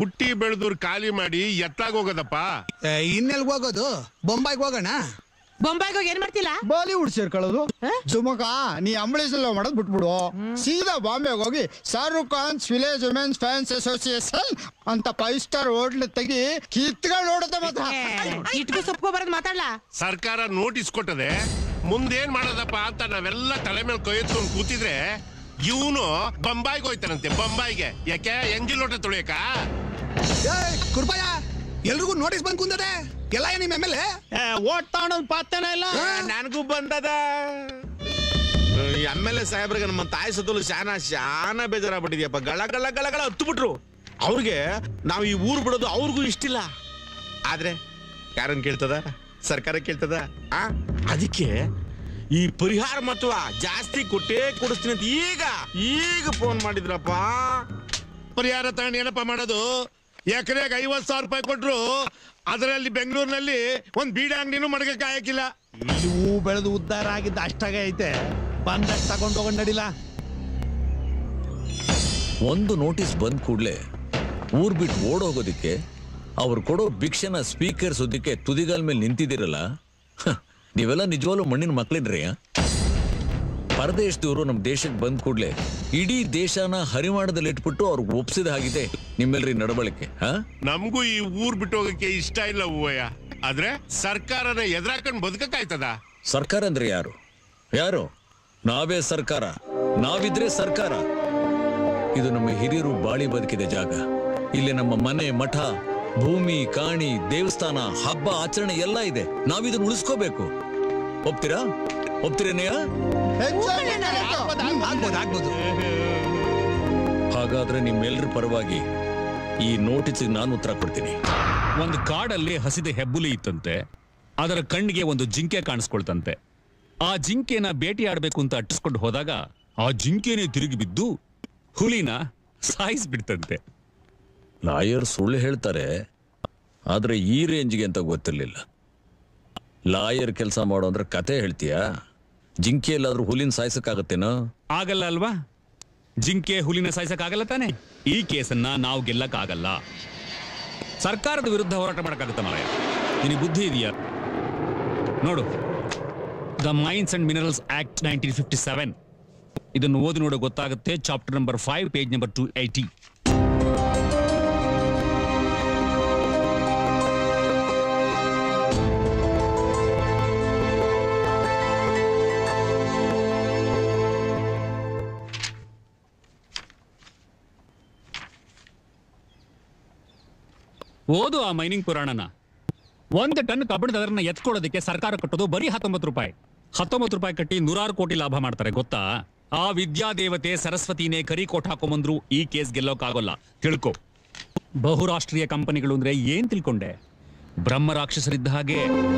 ಹುಟ್ಟಿ ಬೆಳೆದವ್ರು ಖಾಲಿ ಮಾಡಿ ಎತ್ತಾಗ ಹೋಗೋದಪ್ಪ ಇನ್ನೆಲ್ಗ್ ಹೋಗೋದು ಬೊಂಬಾಯ್ಗೆ ಹೋಗೋಣ ಬೊಂಬಾಯಿಗೆ ಹೋಗಿ ಏನ್ ಮಾಡ್ತಿಲ್ಲ ಬಾಲಿವುಡ್ ಸೇರ್ಕೊಳ್ಳೋದು ಸುಮಕ ನೀ ಅಂಬಳೀಸಲ್ಲ ಮಾಡೋದು ಬಿಟ್ಬಿಡು ಸೀದಾ ಬಾಂಬೆಗೆ ಹೋಗಿ Shahrukh Khan village women's fans association ಅಂತ ಫೈವ್ ಸ್ಟಾರ್ ಹೋಟ್ಲ್ ತೆಗಿ ಕಿತ್ಕೊಂಡು ನೋಡುತ್ತೆ ಮಾತ್ರ ಇಟ್ಕೋ ಸೊಪ್ಕೊ ಬರೋದ್ ಮಾತಾಡ್ಲಾ ಸರ್ಕಾರ ನೋಟಿಸ್ ಕೊಟ್ಟದೆ ಮುಂದೇನ್ ಮಾಡೋದಪ್ಪ ಅಂತ ನಾವೆಲ್ಲ ತಲೆ ಮೇಲೆ ಕೈ ಎತ್ಕೊಂಡು ಕೂತಿದ್ರೆ ಇವನು ಬೊಂಬಾಯಿಗೆ ಹೋಯ್ತಾನಂತೆ ಬೊಂಬಾಯಿಗೆ ಯಾಕೆ ಎಂಜಿಲ್ ಲೋಟ ತೊಳೆಯಕ ಕುರ್ಬಾಯ ಎಲ್ರಿಗೂ ನೋಟಿಸ್ ಬಂದ್ ಕುಂದದೆ ಎಲ್ಲ ನಿಮ್ ಎಮ್ ಎಲ್ ಓಟ್ ತಗೊಂಡ್ ಪಾತನ ಇಲ್ಲ ನನಗೂ ಬಂದದ ಎಮ್ ಎಲ್ ಎ ಸಾಹೇಬ್ರಿಗೆ ನಮ್ಮ ತಾಯಿ ಸತ್ತಲು ಶಾನ ಶಾನ ಬೇಜಾರಾಗ್ಬಿಟ್ಟಿದ್ಯಪ್ಪ ಗಳ ಗಳ ಗಳ ಗಳ ಹತ್ತು ಬಿಟ್ರು ಅವ್ರಿಗೆ ನಾವು ಈ ಊರು ಬಿಡೋದು ಅವ್ರಿಗೂ ಇಷ್ಟಿಲ್ಲ ಆದ್ರೆ ಯಾರನ್ ಕೇಳ್ತದ ಸರ್ಕಾರ ಕೇಳ್ತದ ಆ ಅದಕ್ಕೆ ಈ ಪರಿಹಾರ ಮತ್ವ ಜಾಸ್ತಿ ಕೊಟ್ಟೇ ಕೊಡಿಸ್ತೀನಿ ಅಂತ ಈಗ ಈಗ ಫೋನ್ ಮಾಡಿದ್ರಪ್ಪ ಪರಿಹಾರ ತಗೊಂಡು ಏನಪ್ಪ ಮಾಡೋದು ಎಕರೆಗೆ ಐವತ್ ಸಾವಿರ ರೂಪಾಯಿ ಕೊಟ್ರು ಅದರಲ್ಲಿ ಬೆಂಗಳೂರಿನಲ್ಲಿ ಒಂದ್ ಬೀಡ ಅಂಗಡಿನೂ ಮಡಗಕ್ಕೆ ಆಯಕಿಲ್ಲ ಇಲ್ಲಿ ಹೂ ಬೆಳೆದು ಉದ್ಧಾರ ಆಗಿದ್ದ ಅಷ್ಟಾಗೆ ಐತೆ ಬಂದಷ್ಟು ತಗೊಂಡ್ ಹೋಗೊಂಡ್ ನಡಿಲ್ಲ ಒಂದು ನೋಟಿಸ್ ಬಂದ್ ಕೂಡ್ಲೆ ಊರ್ ಬಿಟ್ಟು ಓಡೋಗೋದಿಕ್ಕೆ ಅವ್ರು ಕೊಡೋ ಭಿಕ್ಷೆನ ಸ್ಪೀಕರ್ ಸುದ್ದಕ್ಕೆ ತುದಿಗಾಲ್ ಮೇಲೆ ನಿಂತಿದ್ದೀರಲ್ಲ ಹ, ನೀವೆಲ್ಲ ನಿಜವಾಗ್ಲೂ ಮಣ್ಣಿನ ಮಕ್ಳಿನ್ರಿ ಆ? ಪರದೇಶದವರು ನಮ್ಮ ದೇಶಕ್ಕೆ ಬಂದ್ ಕೂಡ್ಲೆ ಇಡೀ ದೇಶನ ಹರಿಮಾಣದಲ್ಲಿ ಇಟ್ಬಿಟ್ಟು ಅವ್ರಿಗೆ ಒಪ್ಸಿದ ಹಾಗಿದೆ ನಿಮ್ಮೆಲ್ರಿ ನಡವಳಿಕೆ ಹಾ ನಮಗೂ ಈ ಊರ್ ಬಿಟ್ಟು ಹೋಗಕ್ಕೆ ಇಷ್ಟ ಇಲ್ಲ ಹೂವಯ್ಯ ಆದ್ರೆ ಸರ್ಕಾರನ ಎದುರಾಕೊಂಡ್ ಬದುಕಕ್ಕಾಯ್ತದ ಸರ್ಕಾರ ಅಂದ್ರೆ ಯಾರು ಯಾರು ನಾವೇ ಸರ್ಕಾರ ನಾವಿದ್ರೆ ಸರ್ಕಾರ ಇದು ನಮ್ಮ ಹಿರಿಯರು ಬಾಳಿ ಬದುಕಿದ ಜಾಗ ಇಲ್ಲಿ ನಮ್ಮ ಮನೆ ಮಠ ಭೂಮಿ ಕಾಣಿ ದೇವಸ್ಥಾನ ಹಬ್ಬ ಆಚರಣೆ ಎಲ್ಲ ಇದೆ ನಾವಿದನ್ನ ಉಳಿಸ್ಕೋಬೇಕು ಒಪ್ತೀರಾ ಒಪ್ತೀರೇನೆಯ ಆಗ್ಬೋದು ಆಗ್ಬೋದು ಹಾಗಾದ್ರೆ ನಿಮ್ಮೆಲ್ಲರ ಪರವಾಗಿ ಈ ನೋಟಿಸ್ಗೆ ನಾನು ಉತ್ತರ ಕೊಡ್ತೀನಿ ಒಂದು ಕಾಡಲ್ಲಿ ಹಸಿದ ಹೆಬ್ಬುಲಿ ಇತ್ತಂತೆ ಅದರ ಕಣ್ಣಿಗೆ ಒಂದು ಜಿಂಕೆ ಕಾಣಿಸ್ಕೊಳ್ತಂತೆ ಆ ಜಿಂಕೆನ ಬೇಟೆಯಾಡಬೇಕು ಅಂತ ಅಟ್ಟಿಸ್ಕೊಂಡು ಹೋದಾಗ ಆ ಜಿಂಕೆನೇ ತಿರುಗಿ ಬಿದ್ದು ಹುಲಿನ ಸಾಯಿಸ್ಬಿಡ್ತಂತೆ ಲಾಯರ್ ಸುಳ್ಳು ಹೇಳ್ತಾರೆ ಆದ್ರೆ ಈ ರೇಂಜ್ಗೆ ಅಂತ ಗೊತ್ತಿರ್ಲಿಲ್ಲ ಲಾಯರ್ ಕೆಲಸ ಮಾಡೋ ಅಂದ್ರೆ ಕತೆ ಹೇಳ್ತೀಯಾ ಜಿಂಕೆ ಎಲ್ಲಾದ್ರೂ ಹುಲಿನ ಸಾಯ್ಸಕ್ಕಾಗತ್ತೇನೋ ಆಗಲ್ಲ ಅಲ್ವಾ ಜಿಂಕೆ ಹುಲಿನ ಸಾಯಿಸಕ್ಕಾಗಲ್ಲ ತಾನೆ ಈ ಕೇಸನ್ನ ನಾವು ಗೆಲ್ಲಕ್ಕಾಗಲ್ಲ ಸರ್ಕಾರದ ವಿರುದ್ಧ ಹೋರಾಟ ಮಾಡಕ್ಕಾಗತ್ತ ಮಾರಾಯ ನಿನಗೆ ಬುದ್ಧಿ ಇದೆಯಾ ನೋಡು the mines and minerals act nineteen fifty seven ಇದನ್ನು ಓದಿ ನೋಡೋ ಗೊತ್ತಾಗುತ್ತೆ chapter number five page number two eighty ಓದು ಆ ಮೈನಿಂಗ್ ಪುರಾಣನ ಒಂದು ಟನ್ ಕಬ್ಬಿಣದ ಅದರನ್ನ ಎತ್ಕೊಳ್ಳೋದಕ್ಕೆ ಸರ್ಕಾರ ಕಟ್ಟೋದು ಬರೀ ಹತ್ತೊಂಬತ್ತು ರೂಪಾಯಿ ಹತ್ತೊಂಬತ್ತು ರೂಪಾಯಿ ಕಟ್ಟಿ ನೂರಾರು ಕೋಟಿ ಲಾಭ ಮಾಡ್ತಾರೆ ಗೊತ್ತಾ ಆ ವಿದ್ಯಾದೇವತೆ ಸರಸ್ವತಿನೇ ಕರಿ ಕೋಟ್ ಹಾಕೊಂಬಂದ್ರು ಈ ಕೇಸ್ ಗೆಲ್ಲೋಕ್ಕಾಗೋಲ್ಲ ತಿಳ್ಕೊ ಬಹುರಾಷ್ಟ್ರೀಯ ಕಂಪನಿಗಳು ಅಂದ್ರೆ ಏನ್ ತಿಳ್ಕೊಂಡೆ ಬ್ರಹ್ಮ ರಾಕ್ಷಸರಿದ್ದ ಹಾಗೆ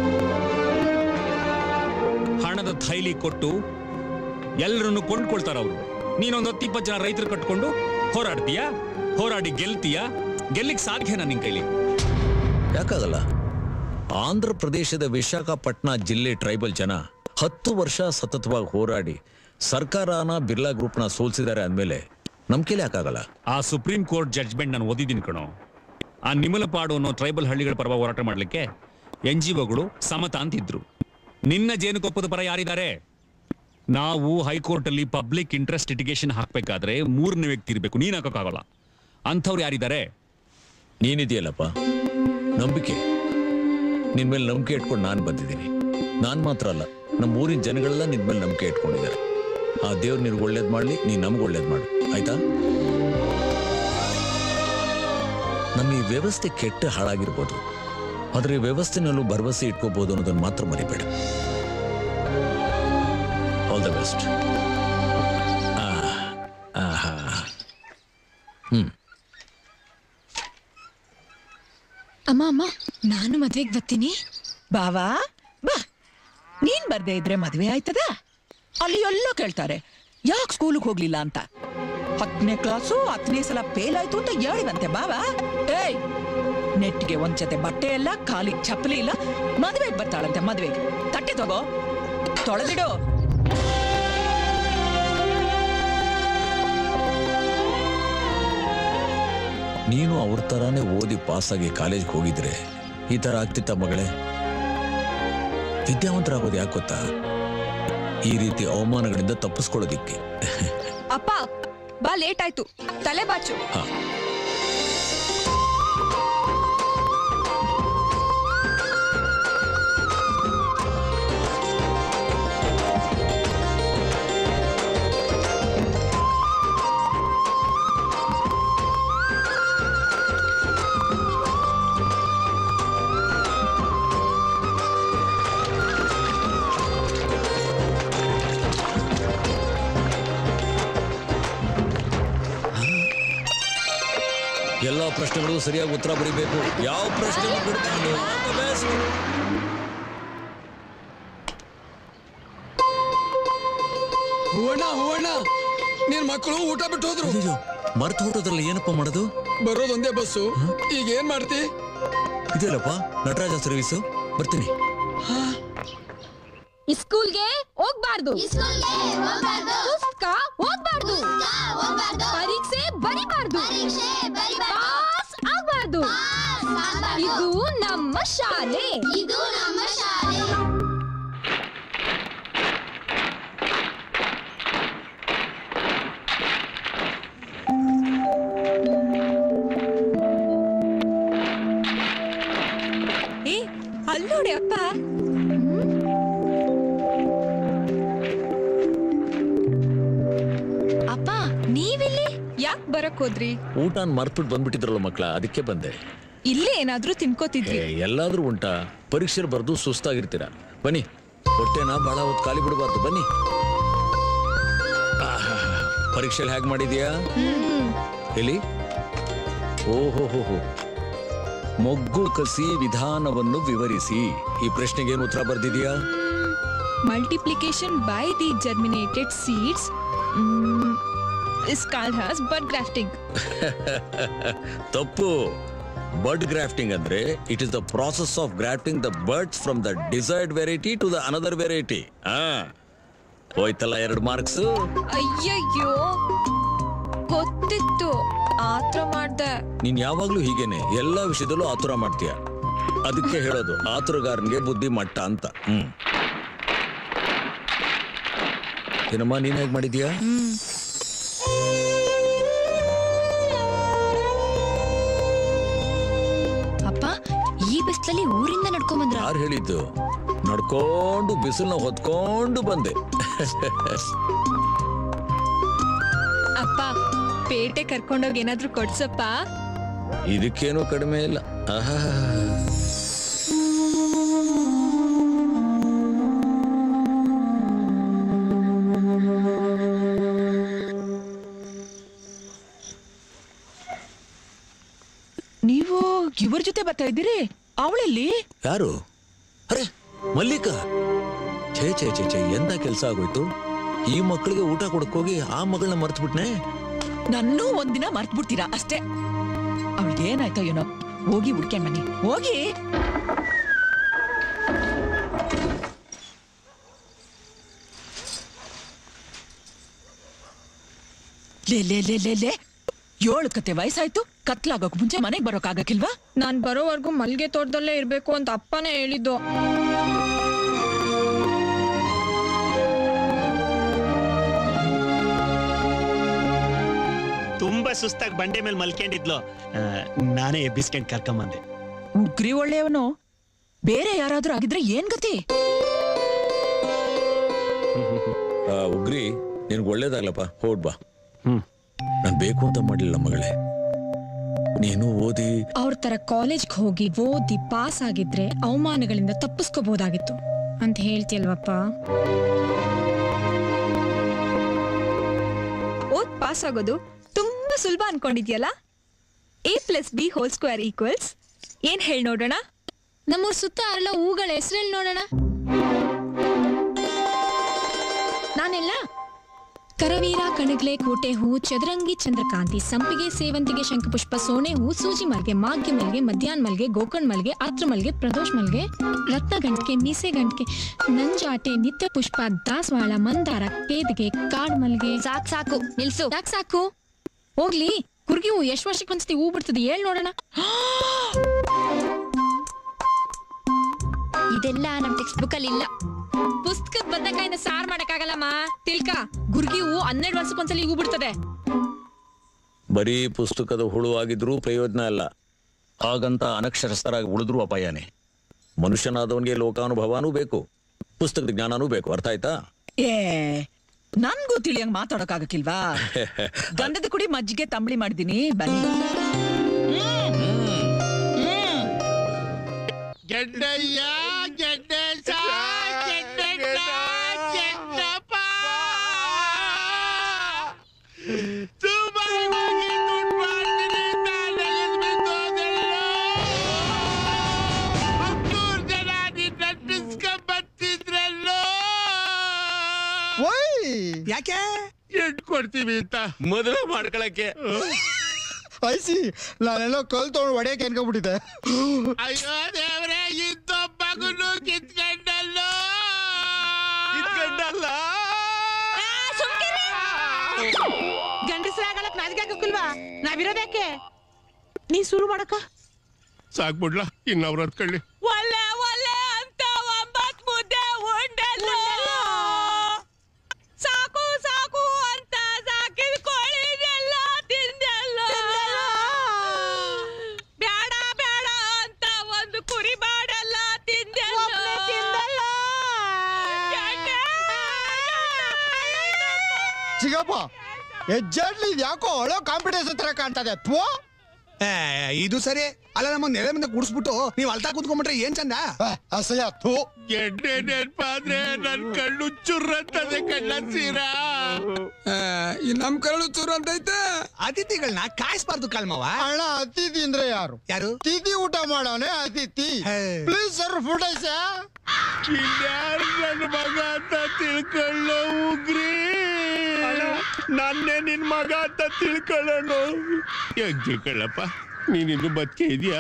ಹಣದ ಥೈಲಿ ಕೊಟ್ಟು ಎಲ್ಲರನ್ನು ಕೊಂಡ್ಕೊಳ್ತಾರ ಅವರು ನೀನೊಂದು ಹತ್ತಿಪ್ಪತ್ತು ಜನ ರೈತರು ಕಟ್ಕೊಂಡು ಹೋರಾಡ್ತೀಯಾ ಹೋರಾಡಿ ಗೆಲ್ತೀಯಾ ಗೆಲ್ಲಿಕ್ ಸಾಧ್ಯನಾ ನಿನ್ ಕೈಲಿ ಯಾಕಾಗಲ್ಲ ಆಂಧ್ರ ಪ್ರದೇಶದ ವಿಶಾಖಪಟ್ಟಣ ಜಿಲ್ಲೆ ಟ್ರೈಬಲ್ ಜನ ಹತ್ತು ವರ್ಷ ಸತತವಾಗಿ ಹೋರಾಡಿ ಸರ್ಕಾರನ ಬಿರ್ಲಾ ಗ್ರೂಪ್ನ ಸೋಲ್ಸಿದ್ದಾರೆ ಅಂದಮೇಲೆ ನಮ್ ಕೈಲಿ ಯಾಕಾಗಲ್ಲ ಆ ಸುಪ್ರೀಂ ಕೋರ್ಟ್ ಜಡ್ಜ್ಮೆಂಟ್ ನಾನು ಓದಿದ್ದೀನಿ ಕಣೋ ಆ ನಿಮಲಪಾಡು ಅನ್ನೋ ಟ್ರೈಬಲ್ ಹಳ್ಳಿಗಳ ಪರವಾಗಿ ಹೋರಾಟ ಮಾಡ್ಲಿಕ್ಕೆ ಎನ್ ಜಿ ಒಗಳು ಸಮತ ಅಂತಿದ್ರು ನಿನ್ನ ಜೇನುಕೊಪ್ಪದ ಪರ ಯಾರಿದ್ದಾರೆ ನಾವು ಹೈಕೋರ್ಟ್ ಅಲ್ಲಿ ಪಬ್ಲಿಕ್ ಇಂಟ್ರೆಸ್ಟ್ ಲಿಟಿಗೇಷನ್ ಹಾಕ್ಬೇಕಾದ್ರೆ ಮೂರನೇ ವ್ಯಕ್ತಿ ಇರಬೇಕು ನೀನ್ ಹಾಕೋಕ್ಕಾಗಲ್ಲ ಅಂಥವ್ರು ಯಾರಿದ್ದಾರೆ ನೀನಿದೆಯಲ್ಲಪ್ಪ ನಂಬಿಕೆ ನಿನ್ ಮೇಲೆ ನಂಬಿಕೆ ಇಟ್ಕೊಂಡು ನಾನು ಬಂದಿದ್ದೀನಿ ನಾನ್ ಮಾತ್ರ ಅಲ್ಲ ನಮ್ಮ ಊರಿನ ಜನಗಳೆಲ್ಲ ನಿನ್ ಮೇಲೆ ನಂಬಿಕೆ ಇಟ್ಕೊಂಡಿದ್ದಾರೆ ಆ ದೇವ್ರು ನಿನ್ಗೆ ಒಳ್ಳೇದ್ ಮಾಡ್ಲಿ ನೀನ್ ನಮ್ಗೆ ಒಳ್ಳೇದ್ ಮಾಡು ಆಯ್ತಾ ನಮ್ಮ ಈ ವ್ಯವಸ್ಥೆ ಕೆಟ್ಟ ಹಾಳಾಗಿರ್ಬೋದು ಆದ್ರೆ ಈ ವ್ಯವಸ್ಥೆನಲ್ಲೂ ಭರವಸೆ ಇಟ್ಕೋಬಹುದು ಅನ್ನೋದನ್ನ ಮಾತ್ರ ಮರಿಬೇಡ ಆಲ್ ದ ಬೆಸ್ಟ್ ಹ್ಮ್ ಅಮ್ಮ ಅಮ್ಮ ನಾನು ಮದ್ವೆಗೆ ಬರ್ತೀನಿ ಬಾವಾ ಬಾ ನೀನ್ ಬರ್ದೇ ಇದ್ರೆ ಮದ್ವೆ ಆಯ್ತದ ಅಲ್ಲಿ ಎಲ್ಲೋ ಕೇಳ್ತಾರೆ ಯಾಕೆ ಸ್ಕೂಲಿಗೆ ಹೋಗ್ಲಿಲ್ಲ ಅಂತ ಹತ್ತನೇ ಕ್ಲಾಸು ಹತ್ತನೇ ಸಲ ಫೇಲ್ ಆಯ್ತು ಅಂತ ಹೇಳಿವಂತೆ ಬಾವಾ ಏಯ್ ನೆಟ್ಗೆ ಒಂದ್ ಜೊತೆ ಬಟ್ಟೆ ಇಲ್ಲ ಖಾಲಿ ಚಪ್ಪಲಿ ಇಲ್ಲ ಮದ್ವೆಗೆ ಬರ್ತಾಳಂತೆ ಮದ್ವೆಗೆ ತಟ್ಟೆ ತಗೋ ತೊಳೆದಿಡು ನೀನು ಅವ್ರ ತರಾನೇ ಓದಿ ಪಾಸಾಗಿ ಕಾಲೇಜ್ಗೆ ಹೋಗಿದ್ರೆ ಈ ತರ ಆಗ್ತಿತ್ತ ಮಗಳೇ ವಿದ್ಯಾವಂತರಾಗೋದು ಯಾಕೆ ಗೊತ್ತಾ ಈ ರೀತಿ ಅವಮಾನಗಳಿಂದ ತಪ್ಪಿಸ್ಕೊಳ್ಳೋದಿಕ್ಕೆ ಅಪ್ಪ ಬಾ ಲೇಟ್ ಆಯ್ತು ತಲೆ ಬಾಚು ಹಾ ಎಲ್ಲ ಪ್ರಶ್ನೆಗಳು ಸರಿಯಾಗಿ ಉತ್ತರ ಬರೀಬೇಕು ಯಾವ ಪ್ರಶ್ನೆ ಬಿಡ್ಬಾರ್ದು. All the best. ಹೂವಣ್ಣ ಹೂವಣ್ಣ ನಿನ್ ಮಕ್ಕಳು ಊಟ ಬಿಟ್ಟು ಹೋದ್ರು ಅಯ್ಯೋ ಮರ್ತು ಹೊರಟೋದ್ರಲ್ಲ ಏನಪ್ಪ ಮಾಡೋದು ಬರೋದೊಂದೇ ಬಸ್ಸು ಈಗ ಏನ್ ಮಾಡ್ತಿ ಇದೆಯಲ್ಲಪ್ಪ ನಟರಾಜ ಸರ್ವಿಸು ಬರ್ತೀನಿ ಸ್ಕೂಲ್ಗೆ ಹೋಗ್ಬಾರ್ದು ಪುಸ್ತಕ ಓದ್ಬಾರ್ದು ಪರೀಕ್ಷೆ ಬರಿಬಾರ್ದು ಪಾಸ್ ಆಗ್ಬಾರ್ದು ಇದು ನಮ್ಮ ಶಾಲೆ ಇದು ನಮ್ಮ ಶಾಲೆ ಏ ಅಲ್ಲಿ ನೋಡಿ ಅಪ್ಪ ಅಪ್ಪ ನೀವಿಲ್ಲಿ ಯಾಕೆ ಬರಕ್ ಹೋದ್ರಿ ಊಟ ಮರ್ತ್ಬಿಟ್ಟು ಬಂದ್ಬಿಟ್ಟಿದ್ರಲ್ಲ ಮಕ್ಳ ಅದಕ್ಕೆ ಬಂದೆ ಇಲ್ಲೇ ಏನಾದ್ರೂ ತಿನ್ಕೋತಿದ್ರಿ ಏ, ಎಲ್ಲಾದ್ರೂ ಉಂಟಾ ಪರೀಕ್ಷೆ ಬರ್ದು ಸುಸ್ತಾಗಿರ್ತೀರ ಬನ್ನಿ ಹೊಟ್ಟೆನ ಬಹಳ ಹೊತ್ತು ಖಾಲಿ ಬಿಡಬಾರ್ದು ಬನ್ನಿ ಆಹಾ, ಪರೀಕ್ಷೆಲಿ ಹೇಗೆ ಮಾಡಿದ್ಯಾ ಎಲ್ಲಿ ಓಹೋ ಹೋ ಹೋ ಮೊಗ್ಗು ಕಸಿ ವಿಧಾನವನ್ನು ವಿವರಿಸಿ ಈ ಪ್ರಶ್ನೆಗೆ ಏನು ಉತ್ತರ ಬರ್ದಿದ್ಯಾ multiplication by the germinated seeds is called has bud grafting ತಪ್ಪು ಬರ್ಡ್ ಗ್ರಾಫ್ಟಿಂಗ್ ಅಂದ್ರೆ it is the process of grafting the birds from the desired variety to the another variety ಹಾ ಹೋಯ್ತಲ್ಲ ಎರಡು ಮಾರ್ಕ್ಸ್ ಅಯ್ಯಯ್ಯೋ ಗೊತ್ತಿತ್ತು ಆತ್ರ ಮಾಡ್ದೆ ನೀನ್ ಯಾವಾಗ್ಲೂ ಹೀಗೇನೆ ಎಲ್ಲಾ ವಿಷಯದಲ್ಲೂ ಆತುರ ಮಾಡ್ತೀಯ ಅದಕ್ಕೆ ಹೇಳೋದು ಆತುರಗಾರನ್ಗೆ ಬುದ್ಧಿ ಮಟ್ಟ ಅಂತ ಹ್ಮ್ ಏನಮ್ಮ ನೀನ್ ಹೇಗ್ ಮಾಡಿದ್ಯಾ ಅಪ್ಪ ಈ ಬಿಸ್ಲಲ್ಲಿ ಊರಿಂದ ನಡ್ಕೊಂಡ್ ಬಂದ್ರ ಯಾರು ಹೇಳಿದ್ದು ನಡ್ಕೊಂಡು ಬಿಸಿಲನ್ನ ಹೊತ್ಕೊಂಡು ಬಂದೆ ಅಪ್ಪ ಪೇಟೆ ಕರ್ಕೊಂಡೋಗಿ ಏನಾದ್ರೂ ಕೊಡ್ಸಪ್ಪ ಇದಕ್ಕೇನು ಕಡಿಮೆ ಇಲ್ಲ ಆಹಾ ನೀವು ಇವ್ರ ಜೊತೆ ಬರ್ತಾ ಇದ್ದೀರಿ ಅವಳಲ್ಲಿ ಯಾರು ಅರೆ ಮಲ್ಲಿಕಾ ಛೇ ಛೇ ಛೇ ಛೇ ಎಂತ ಕೆಲಸ ಆಗೋಯ್ತು ಈ ಮಕ್ಕಳಿಗೆ ಊಟ ಕೊಡಕ್ ಹೋಗಿ ಆ ಮಗಳನ್ನ ಮರ್ತು ಬಿಟ್ನೆ ನನ್ನೂ ಒಂದಿನ ಮರ್ತ್ ಬಿಡ್ತೀರಾ ಅಷ್ಟೇ ಅವಳಿಗೆ ಏನಾಯ್ತೋ ಏನೋ ಹೋಗಿ ಹುಡ್ಕ್ಯಾಂಡ್ ಬನ್ನಿ ಹೋಗಿ ಲೇ ಲೇ ಲೇ ಲೇ ಲೇ ಏಳು ಕತೆ ವಯಸ್ಸಾಯ್ತು ಕತ್ಲಾಗೋಕ್ ಮುಂಚೆ ಮನೆಗ್ ಬರೋಕಾಗಕ್ಕಿಲ್ವಾ ನಾನ್ ಬರೋವರೆಗೂ ಮಲ್ಗೆ ತೋಟದಲ್ಲೇ ಇರ್ಬೇಕು ಅಂತ ಅಪ್ಪನೇ ಹೇಳಿದ್ದು ತುಂಬಾ ಸುಸ್ತಾಗಿ ಬಂಡೆ ಮೇಲೆ ಮಲ್ಕೊಂಡಿದ್ಲು ಆ, ನಾನೇ ಎಬ್ಬಿಸ್ಕೊಂಡ್ ಕರ್ಕೊಂಬಂದೆ ಉಗ್ರಿ ಒಳ್ಳೆಯವನು ಬೇರೆ ಯಾರಾದ್ರೂ ಆಗಿದ್ರೆ ಏನ್ ಗತಿ ಆ, ಉಗ್ರಿ ನಿನ್ಗೆ ಒಳ್ಳೇದಾಗ್ಲಪ್ಪ ಹೊಡ್ ಬಾ ನಾನ್ ಬೇಕು ಅಂತ ಮಾಡ್ಲಿಲ್ಲ ಮಗಳೇ ನೀನು ಓದಿ ಅವ್ರ ತರ ಕಾಲೇಜ್ಗೆ ಹೋಗಿ ಓದಿ ಪಾಸ್ ಆಗಿದ್ರೆ ಅವಮಾನಗಳಿಂದ ತಪ್ಪಿಸ್ಕೋಬಹುದಾಗಿತ್ತು ಅಂತ ಹೇಳ್ತಿಯಲ್ವಪ್ಪ ಓದ್ ಪಾಸ್ ಆಗೋದು ತುಂಬಾ ಸುಲಭ ಅನ್ಕೊಂಡಿದ್ಯಲ್ಲ A plus B whole square equals ಏನ್ ಹೇಳ್ ನೋಡೋಣ ನಮ್ಮೂರ್ ಸುತ್ತ ಅರಳ ಹೂಗಳ ಹೆಸರಲ್ಲಿ ನೋಡೋಣ ನಾನೆಲ್ಲ ಕರವೀರ ಕಣಗ್ಲೆ ಕೋಟೆ ಹೂ ಚದುರಂಗಿ ಚಂದ್ರಕಾಂತಿ ಸಂಪಿಗೆ ಸೇವಂತಿಗೆ ಶಂಖಪುಷ್ಪ ಸೋನೆ ಹೂ ಸೂಜಿ ಮಲ್ಗೆ ಮಾಗ್ಯ ಮಲ್ಗೆ ಮಧ್ಯಾಹ್ನ ಮಲ್ಗೆ ಗೋಕರ್ಣ ಮಲ್ಗೆ ಆತ್ರ ಮಲ್ಗೆ ಪ್ರದೋಷ್ ಮಲ್ಗೆ ರತ್ನ ಗಂಟಿಗೆ ಮೀಸೆ ಗಂಟಿಗೆ ನಂಜಾಟೆ ನಿತ್ಯ ಪುಷ್ಪ ದಾಸವಾಳ ಮಂದಾರ ಕೇದಿಗೆ ಕಾಡ್ ಮಲ್ಗೆ ಸಾಕ್ ಸಾಕು ನಿಲ್ಸು ಯಾಕೆ ಸಾಕು ಹೋಗ್ಲಿ ಕುರ್ಗಿ ಹೂ ಎಷ್ಟು ವರ್ಷಕ್ಕೊಂದ್ಸತಿ ಹೂ ಬಿಡ್ತದೆ ಹೇಳ್ ನೋಡೋಣ ಇದೆಲ್ಲ ನಮ್ ಟೆಕ್ಸ್ಟ್ ಬುಕ್ ಅಲ್ಲಿ ಇಲ್ಲ ಪುಸ್ತಕದ ಬದನೆಕಾಯಿನ ಸಾರ್ ಮಾಡಕ್ಕಾಗಲ್ಲಮ್ಮ ತಿಳ್ಕ ಗುರ್ಗಿ ಹೂ ಹನ್ನೆರಡು ವರ್ಷಕ್ಕೊಂದ್ಸಲಿ ಹೂ ಬಿಡ್ತದೆ ಬರೀ ಪುಸ್ತಕದ ಹುಳು ಆಗಿದ್ರೂ ಪ್ರಯೋಜನ ಇಲ್ಲ ಹಾಗಂತ ಅನಕ್ಷರಸ್ಥರಾಗಿ ಉಳಿದ್ರೂ ಅಪಾಯನೇ ಮನುಷ್ಯನಾದವನಿಗೆ ಲೋಕಾನುಭವನೂ ಬೇಕು ಪುಸ್ತಕದ ಜ್ಞಾನನೂ ಬೇಕು ಅರ್ಥ ಆಯ್ತಾ ಏ ನನ್ಗೂ ತಿಳಿಯಂಗ್ ಮಾತಾಡೋಕಾಗಕ್ಕಿಲ್ವಾ ಗಂಧದ ಕುಡಿ ಮಜ್ಜಿಗೆ ತಂಬಳಿ ಮಾಡಿದೀನಿ ಬನ್ನಿ ಗೆಡ್ಡಯ್ಯ ಗೆಡ್ಡೆಸ ಗೆಡ್ಡೆಣ್ಣ ಗೆಡ್ಡಪ್ಪ ದುಬಾಯ್ ಹೋಗಿ ದುಡ್ಡು ಮಾಡ್ತೀನಿ ನಾನು ಎಲ್ಬಿದ್ದೋದೆಲ್ಲೋ. ಹತ್ತೂರು ಜನ ನಿನ್ನ ನಿಸ್ಕೊಂಬತ್ತಿದ್ರಲ್ಲೋ ಯಾಕೆ ಎಡ್ ಕೊಡ್ತೀವಿ ಅಂತ ಮದುವೆ ಮಾಡ್ಕೊಳಕ್ಕೆ ಐಸಿ ನಾನೆಲ್ಲೋ ಕಲ್ ತಗೊಂಡು ಹೊಡೆಯಕ್ಕೆ ಅನ್ಕೊಂಡ್ಬಿಟ್ಟಿದ್ದೆ ಅಯ್ಯೋ ದೇವ್ರೆ ಇನ್ನೊಬ್ಬಗುನು ಕಿತ್ಕೊಂಡಲ್ಲೋ ಕಿತ್ಕೊಂಡಲ್ಲ ಗಂಡಸ್ರಾಗಲಕ್ ನಾಚಿಕೆ ಹಾಕಲ್ವಾ ನಾವಿರೋದ್ಯಾಕೆ ನೀ ಶುರು ಮಾಡಕ ಸಾಕ್ಬಿಡ್ಲ ಇನ್ನವ್ರು ಹತ್ಕೊಳ್ಳಿ ಒಳ್ಳೆ ಒಳ್ಳೆ ಅಂತ ಒಂಬತ್ ಮುದ್ದೆ ಉಂಡಲ್ಲ ಸಾಕು ಸಾಕು ಅಂತ ಸಾಕಿದ ಕೋಳಿನೆಲ್ಲ ತಿಂದಲ್ಲ ಬೇಡ ಬೇಡ ಅಂತ ಒಂದು ಕುರಿ ಮಾಡಲ್ಲ ತಿಂದಲ್ಲ ಚಿಗಪ್ಪ ಎಜ್ಜಾಡ್ಲಿ ಇದ್ ಯಾಕೋ ಒಳೋ ಕಾಂಪಿಟೇಷನ್ ತರ ಕಾಣ್ತದೆ ಪೋ ಏ, ಇದು ಸರಿ ಅಲ್ಲ ನಮ್ಮ ನೆಲೆ ಮುಂದೆ ಕುಡಿಸ್ಬಿಟ್ಟು ನೀವು ಅಲ್ತಾ ಕೂತ್ಕೊಂಡ್ಬಿಟ್ರೆ ಏನ್ ಚಂದ ಅಸಹ್ಯ ಥೂ ಎಣ್ಣೆ ನೆನ್ಪಾದ್ರೆ ನನ್ ಕಣ್ಣು ಚುರ್ರಂತದೆ ಕಣ್ಣ ಸೀರಾ ಈ ನಮ್ ಕರಳು ಚೂರು ಅಂತೈತೆ ಅತಿಥಿಗಳನ್ನ ಕಾಯಿಸ್ಬಾರ್ದು ಕಲ್ಮವ ಅಣ್ಣ ಅತಿಥಿ ಅಂದ್ರೆ ಯಾರು ಯಾರು ತಿಥಿ ಊಟ ಮಾಡೋನೆ ಅತಿಥಿ ಪ್ಲೀಸ್ ಸರ್ ಫುಡ್ ಐಸಾ ಇನ್ಯಾರು ನನ್ನ ಮಗ ಅಂತ ತಿಳ್ಕೊಳ್ಳೋ ಉಗ್ರಿ ನನ್ನೇ ನಿನ್ ಮಗ ಅಂತ ತಿಳ್ಕೊಳ್ಳೋಣ ಯಾಕೆ ತಿಳ್ಕೊಳ್ಳಪ್ಪ ನೀನಿನ್ನು ಬದುಕೆ ಇದೆಯಾ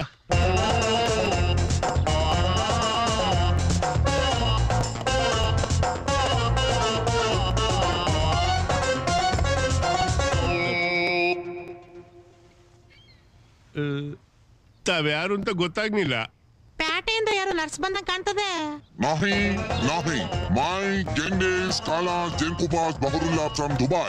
ತಾವ್ಯಾರು ಅಂತ ಗೊತ್ತಾಗ್ಲಿಲ್ಲ ಪೇಟೆಯಿಂದ ಯಾರೋ ನರ್ಸ್ ಬಂದಂಗ್ ಕಾಣ್ತದೆ Nahi, Nahi. My Genghis Kala Jenkubaz Bahurullah from Dubai.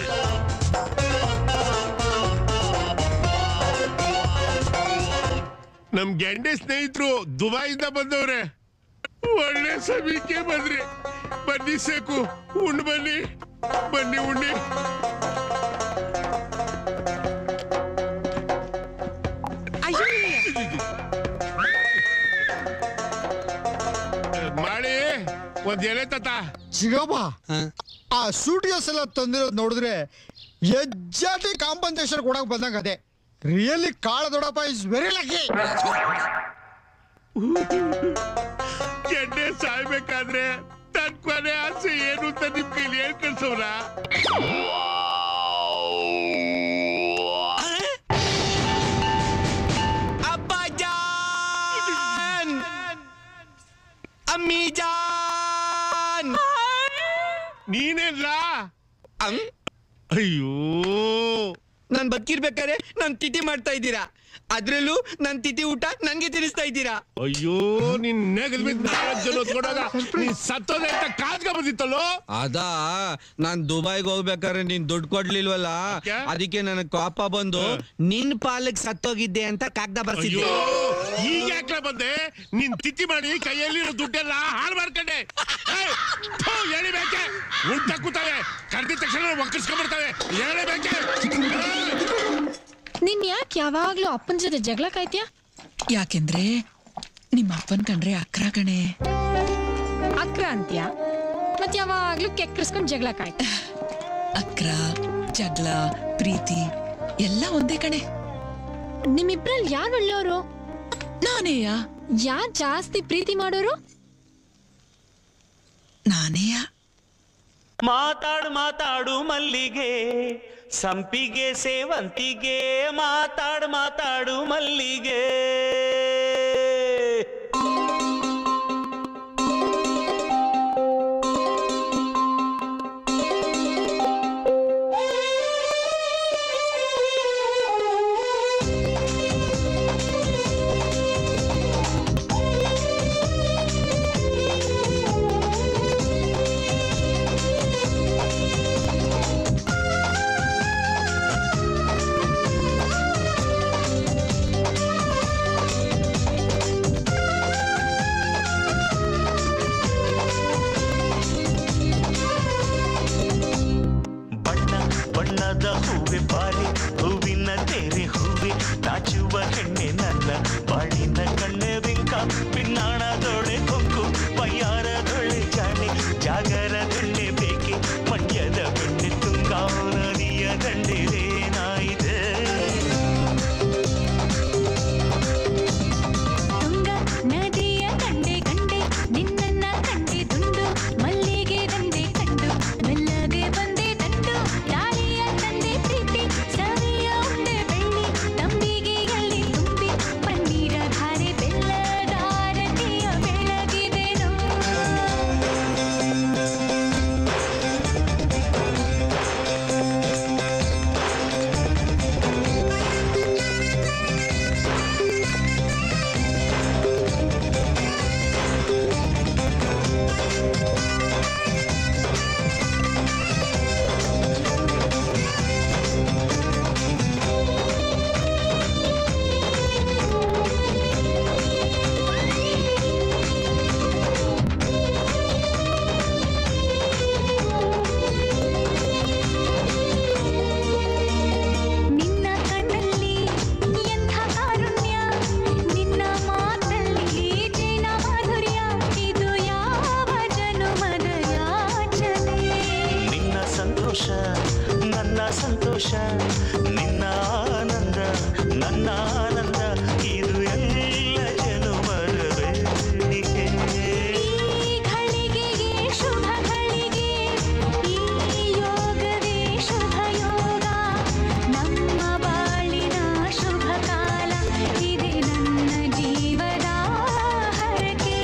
ನಮ್ ಗೆಂಡೆ ಸ್ನೇಹಿತರು ದುಬೈಯಿಂದ ಬಂದವ್ರೆ ಒಳ್ಳೆ ಸಮಯಕ್ಕೆ ಬಂದ್ರಿ ಬನ್ನಿ ಸಾಕು ಉಂಡು ಬನ್ನಿ ಬನ್ನಿ ಉಣ್ಣಿ ಮಾಡಿ ಒಂದ್ ಎಲೆ ತತ ಚಿಗಪ್ಪ ಆ ಸೂಟ್ ಕೇಸ್ ಎಲ್ಲ ತಂದಿರೋದ್ ನೋಡಿದ್ರೆ ಎಜ್ಜಾಟಿ ಕಾಂಪನ್ಸೇಷನ್ ಕೊಡಕ್ ಬಂದಂಗ ಅದೇ ರಿಯಲಿ ಕಾಳ ದೊಡ್ಡಪ್ಪ ಇಸ್ ವೆರಿ ಲಕ್ಕಿ ಗೆಡ್ಡೆ ಸಾಯ್ಬೇಕಾದ್ರೆ ತನ್ ಕೊನೆ ಆಸೆ ಏನು ಅಂತ ನಿಮ್ ಕೈಲಿ ಹೇಳ್ ಕಳ್ಸವ್ರ ಅಬ್ಬಾ ಜಾನ್ ಅಮ್ಮಿ ಜಾನ್ ನೀನೆಲ್ಲ ಅಯ್ಯೋ ನಾನ್ ಬದುಕಿರ್ಬೇಕಾದ್ರೆ ನಾನ್ ತಿಥಿ ಮಾಡ್ತಾ ಇದ್ದೀರಾ ಅದ್ರಲ್ಲೂ ನನ್ ತಿಥಿ ಊಟ ನನ್ಗೆ ತಿನ್ನಿಸ್ತಾ ಇದ್ದೀರಾ ಅಯ್ಯೋ ನಿನ್ ನೆಗಲ್ ಬಿದ್ದು ನಾಲ್ಕು ಜನ ಹೊತ್ಕೊಂಡಾಗ ನೀನ್ ಸತ್ತೋದೆ ಅಂತ ಕಾದ್ಕ ಬಂದಿತ್ತಲ್ಲೋ ಅದಾ ನಾನ್ ದುಬೈಗೆ ಹೋಗ್ಬೇಕಾದ್ರೆ ನೀನ್ ದುಡ್ಡು ಕೊಡ್ಲಿಲ್ವಲ್ಲ ಅದಕ್ಕೆ ನನಗ್ ಕೋಪ ಬಂದು ನಿನ್ ಪಾಲಕ್ ಸತ್ತೋಗಿದ್ದೆ ಅಂತ ಕಾಗ್ದ ಬರ್ಸಿದ್ದೆ ಅಯ್ಯೋ ಈಗ ಯಾಕ್ಲ ಬಂದೆ ನಿನ್ ತಿಥಿ ಮಾಡಿ ಕೈಯಲ್ಲಿರೋ ದುಡ್ಡೆಲ್ಲ ಹಾಳು ಮಾಡ್ಕೊಂಡೆ ಏಯ್, ಥು, ಎಳಿಬೇಕೆ ಉಲ್ಟ ಕೂತವೆ ಕರೆದಿದ ತಕ್ಷಣ ಒಕ್ಕರ್ಸ್ಕೊಂಡ್ಬಿಡ್ತವೆ ಎಳಿಬೇಕೆ ನಿನ್ ಯಾಕೆ ಯಾವಾಗ್ಲೂ ಅಪ್ಪನ ಜೊತೆ ಜಗಳ ಕಾಯ್ತ್ಯಾ ಯಾಕೆಂದ್ರೆ ನಿಮ್ಮ ಅಪ್ಪನ್ ಕಂಡ್ರೆ ಅಕ್ರ ಕಣೆ ಅಕ್ರ ಅಂತ್ಯ ಮತ್ ಯಾವಾಗ್ಲೂ ಕೆಕ್ಕರ್ಸ್ಕೊಂಡ್ ಜಗಳ ಕಾಯ್ತ ಅಕ್ರ ಜಗಳ ಪ್ರೀತಿ ಎಲ್ಲ ಒಂದೇ ಕಣೆ ನಿಮ್ಮಿಬ್ರಲ್ಲಿ ಯಾರು ಒಳ್ಳೆಯವರು ನಾನೇಯ ಯಾರ್ ಜಾಸ್ತಿ ಪ್ರೀತಿ ಮಾಡೋರು ನಾನೇಯ ಮಾತಾಡು ಮಾತಾಡು ಮಲ್ಲಿಗೆ ಸಂಪಿಗೆ ಸೇವಂತಿಗೆ ಮಾತಾಡು ಮಾತಾಡು ಮಲ್ಲಿಗೆ ನನ್ನ ಬಾಳಿನ ಕಣ್ಣೆ ಬಿಂಕ ಪಿನ್ನಾಣದೊಳೆ ಕೊಂಕು ಪಯ್ಯಾರದೊಳೆ ಜಾಣೆ ಜಾಗರ ದಂಡೆ ಬೇಕೆ ಮಂಡ್ಯದ ಬೆಣ್ಣೆ ತುಂಗಾ ನದಿಯ ದಂಡೆಲೇನಾಯಿದೆ ತುಂಗ ನದಿಯ ಕಂಡೆ ಕಂಡೆ ನಿನ್ನನ್ನ ಕಂಡೆ ದುಂಡು ಮಲ್ಲಿಗೆ ದಂಡೆ ಕಂಡು ಮೆಲ್ಲಗೆ ಬಂದೆ ದಂಡು ದಾರಿಯ ತಂದೆ ಪ್ರೀತಿ ಸವಿಯ ಉಂಡೆ ಬೆಳ್ಳಿ ತಂಬಿಗೆ ಎಲ್ಲಿ ತುಂಬಿ ಪನ್ನೀರ ಧಾರೆ ಬೆಲ್ಲದಾರತಿಯ ಬೆಳಗಿದೆನು ನಿನ್ನ ಕಣ್ಣಲ್ಲಿ ಎಂಥ ಕಾರುಣ್ಯ ನಿನ್ನ ಮಾತಲ್ಲಿ ಜೇನ ಮಾಧುರ್ಯ ಇದು ಯಾವ ಜನುಮದ ಯಾಚನೆ ನಿನ್ನ ಸಂತೋಷ ನನ್ನ ಸಂತೋಷ ನಿನ್ನ ಆನಂದ ನನ್ನ ಆನಂದ ಇದು ಎಲ್ಲ ಜನುಮದ ಬೇಡಿಕೆ ಈ ಘಳಿಗೆಗೆ ಶುಭ ಘಳಿಗೆ ಈ ಯೋಗವೇ ಶುಭ ಯೋಗ ನಮ್ಮ ಬಾಳಿನ ಶುಭ ಕಾಲ ಇದೆ ನನ್ನ ಜೀವದ ಹರಕೆ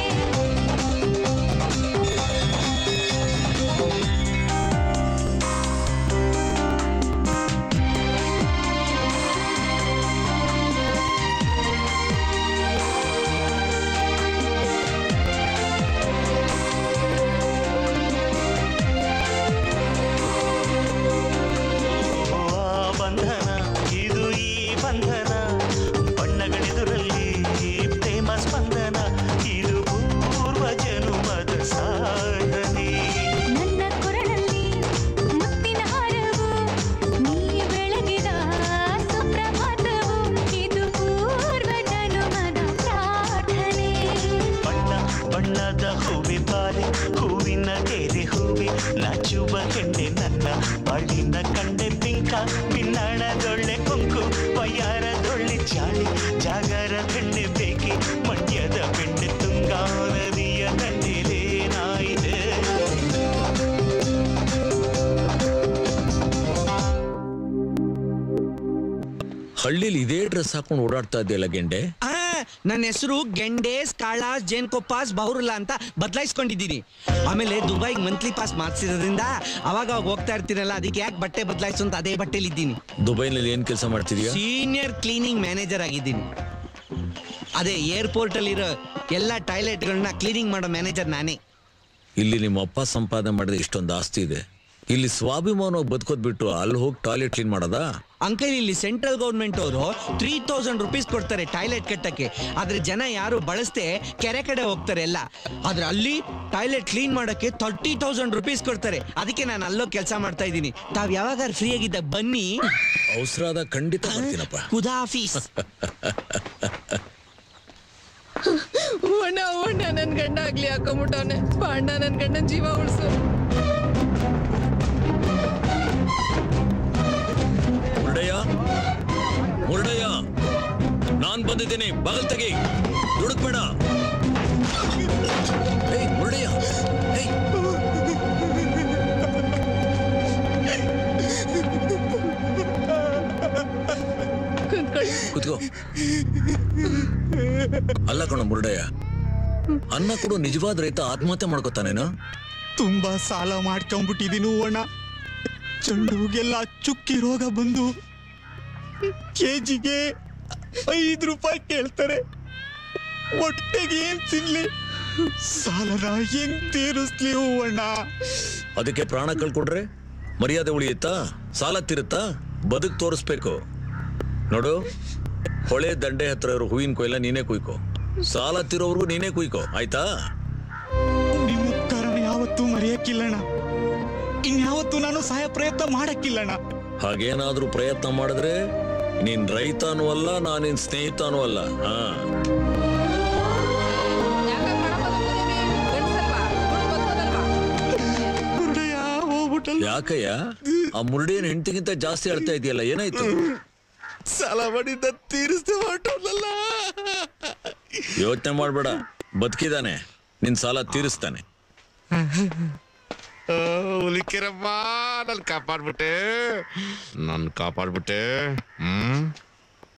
ಆ ಬಂಧನ ಇದು ಈ ಬಂಧನ ಬಣ್ಣಗಳೆದುರಲ್ಲಿ ಪ್ರೇಮ ಸ್ಪಂದನ ಇದು ಪೂರ್ವ ಜನುಮದ ಸಾಧನೆ ನನ್ನ ಕೊರಳಲ್ಲಿ ಮುತ್ತಿನ ಹಾರವು ನೀ ಬೆಳಗಿದ ಸುಪ್ರಭಾತವು ಇದು ಪೂರ್ವ ಜನುಮದ ಪ್ರಾರ್ಥನೆ ಬಣ್ಣ ಬಣ್ಣದ ಹೂವಿ ಬಾರಿ ಹೂವಿನ ಕೆರೆ ಹೂವಿ ನಾಚುವ ಕೆಂಡೆ ನನ್ನ ಬಾಳಿನ ಕಂಡೆ ಪಿಂಕ ಪಿನ್ನಾಣದೊಳ್ಳೆ ಕೊಂಕು ಪಯ್ಯಾರದೊಳ್ಳೆ ಚಾಳಿ ಜಾಗರ ಬೆಣ್ಣೆ ಬೇಕೆ ಮಂಡ್ಯದ ಬೆಣ್ಣೆ ತುಂಗಾ ನದಿಯ ದಂಡೆಲೇನಾಯಿದೆ ಹಳ್ಳಿಲಿ ಇದೇ ಡ್ರೆಸ್ ಹಾಕೊಂಡು ಓಡಾಡ್ತಾ ಇದೆಯಲ್ಲ ಗೆಂಡೆ ಆ, ನನ್ನ ಹೆಸರು ಗೆಂಡೇಸ್ ಕಾಳಾಸ್ ಜೇನ್ಕೊಪ್ಪಾಸ್ ಬಹುರುಲ್ಲ ಅಂತ ಬದಲಾಯಿಸ್ಕೊಂಡಿದ್ದೀನಿ ಆಮೇಲೆ ದುಬೈಗೆ ಮಂತ್ಲಿ ಪಾಸ್ ಮಾಡಿಸಿರೋದ್ರಿಂದ ಅವಾಗ ಅವಾಗ ಹೋಗ್ತಾ ಇರ್ತೀನಲ್ಲ ಅದಕ್ಕೆ ಯಾಕೆ ಬಟ್ಟೆ ಬದಲಾಯಿಸು ಅಂತ ಅದೇ ಬಟ್ಟೆಲಿ ಇದ್ದೀನಿ ದುಬೈನಲ್ಲಿ ಏನ್ ಕೆಲಸ ಮಾಡ್ತಿದ್ಯಾ ಸೀನಿಯರ್ ಕ್ಲೀನಿಂಗ್ ಮ್ಯಾನೇಜರ್ ಆಗಿದ್ದೀನಿ ಅದೇ ಏರ್ಪೋರ್ಟ್ ಅಲ್ಲಿರೋ ಎಲ್ಲ ಟಾಯ್ಲೆಟ್ಗಳನ್ನ ಕ್ಲೀನಿಂಗ್ ಮಾಡೋ ಮ್ಯಾನೇಜರ್ ನಾನೇ ಇಲ್ಲಿ ನಿಮ್ಮ ಅಪ್ಪ ಸಂಪಾದನೆ ಮಾಡಿದ ಇಷ್ಟೊಂದು ಆಸ್ತಿ ಇದೆ ಇಲ್ಲಿ ಸ್ವಾಭಿಮಾನವಾಗಿ ಬದುಕೋದ್ ಬಿಟ್ಟು ಅಲ್ಲಿ ಹೋಗಿ ಟಾಯ್ಲೆಟ್ ಕ್ಲೀನ್ ಮಾಡೋದಾ ಅಂಕಲ್ ಇಲ್ಲಿ ಸೆಂಟ್ರಲ್ ಗೌರ್ಮೆಂಟ್ ಅವರು ತ್ರೀ ತೌಸಂಡ್ ರುಪೀಸ್ ಕೊಡ್ತಾರೆ ಟಾಯ್ಲೆಟ್ ಕಟ್ಟಕ್ಕೆ ಆದ್ರೆ ಜನ ಯಾರು ಬಳಸದೆ ಕೆರೆ ಕಡೆ ಹೋಗ್ತಾರೆ ಎಲ್ಲ ಆದ್ರೆ ಅಲ್ಲಿ ಟಾಯ್ಲೆಟ್ ಕ್ಲೀನ್ ಮಾಡಕ್ಕೆ ತರ್ಟಿ ತೌಸಂಡ್ ರುಪೀಸ್ ಕೊಡ್ತಾರೆ ಅದಕ್ಕೆ ನಾನು ಅಲ್ಲೋ ಕೆಲಸ ಮಾಡ್ತಾ ಇದ್ದೀನಿ ತಾವ್ ಯಾವಾಗ ಫ್ರೀ ಆಗಿದ್ದ ಬನ್ನಿ ಅವಸರಾದ ಖಂಡಿತ ಬರ್ತೀನಪ್ಪ ಖುದಾಫೀಸ್ ಓಣ ಓಣ ನನ್ ಗಂಡ ಆಗ್ಲಿ ಹಾಕೊಂಬಿಟ್ಟವನೆ ಪಾಂಡ ನನ್ ಗಂಡನ್ ಜೀವ ಉಳಿಸು ಮುರುಡಯ್ಯ ಮುರುಡಯ್ಯ ನಾನ್ ಬಂದಿದ್ದೀನಿ ಬಗಲ್ ತೆಗಿ ದುಡುಕ್ಬೇಡ ಏಯ್ ಮುರುಡಯ್ಯ ಏಯ್ ಕುತ್ಕೋ ಅಲ್ಲ ಕಣ ಮುರುಡಯ್ಯ ಅನ್ನ ಕೊಡು ನಿಜವಾದ ರೈತ ಆತ್ಮಹತ್ಯೆ ಮಾಡ್ಕೋತಾನೇನೋ ತುಂಬಾ ಸಾಲ ಮಾಡ್ಕೊಂಡ್ಬಿಟ್ಟಿದೀನಿ ಅಣ್ಣ ಚೆಂಡುಗೆಲ್ಲ ಚುಕ್ಕಿ ರೋಗ ಬಂದು ಕೆಜಿಗೆ ಐದು ರೂಪಾಯಿ ಕೇಳ್ತಾರೆ ಹೊಟ್ಟೆಗೆ ಏನ್ ತಿನ್ಲಿ ಸಾಲನ ಹೆಂಗ್ ತೀರಿಸ್ಲಿ ಅಣ್ಣ ಅದಕ್ಕೆ ಪ್ರಾಣ ಕಳ್ಕೊಂಡ್ರೆ ಮರ್ಯಾದೆ ಉಳಿಯುತ್ತಾ ಸಾಲ ತೀರುತ್ತಾ ಬದುಕ್ ತೋರಿಸ್ಬೇಕು ನೋಡು ಹೊಳೆ ದಂಡೆ ಹತ್ರ ಇರೋ ಹೂವಿನ ಕೊಯ್ಲ ನೀನೇ ಕುಯ್ಕೋ ಸಾಲ ತೀರೋವರೆಗೂ ನೀನೇ ಕುಯ್ಕೋ ಆಯ್ತಾ ನಿಮ್ಮ ಉಪಕಾರನ ಯಾವತ್ತೂ ಮರೆಯಕ್ಕಿಲ್ಲಣ್ಣ ಇನ್ಯಾವತ್ತೂ ನಾನು ಸಹಾಯ ಪ್ರಯತ್ನ ಮಾಡಕ್ಕಿಲ್ಲಣ್ಣ ಹಾಗೇನಾದ್ರೂ ಪ್ರಯತ್ನ ಮಾಡಿದ್ರೆ ನೀನ್ ರೈತನೂ ಅಲ್ಲ ನಾನಿನ್ ಸ್ನೇಹಿತನೂ ಅಲ್ಲ ಹಾ ಯಾಕಯ್ಯ ಆ ಮುರುಡಿಯನ್ ಹೆಂಡತಿಗಿಂತ ಜಾಸ್ತಿ ಅಳ್ತಾ ಇದೆಯಲ್ಲ ಏನಾಯ್ತು ಸಾಲ ಮಾಡಿದ್ದ ತೀರಿಸ್ದೆ ಹೊರಟೋದ್ಲಲ್ಲ ಯೋಚನೆ ಮಾಡ್ಬೇಡ ಬದುಕಿದಾನೆ ನಿನ್ ಸಾಲ ತೀರಿಸ್ತಾನೆ ಹುಲಿಕೆರಮ್ಮ ನನ್ ಕಾಪಾಡ್ಬಿಟ್ಟೆ ನನ್ ಕಾಪಾಡ್ಬಿಟ್ಟೆ ಹ್ಮ್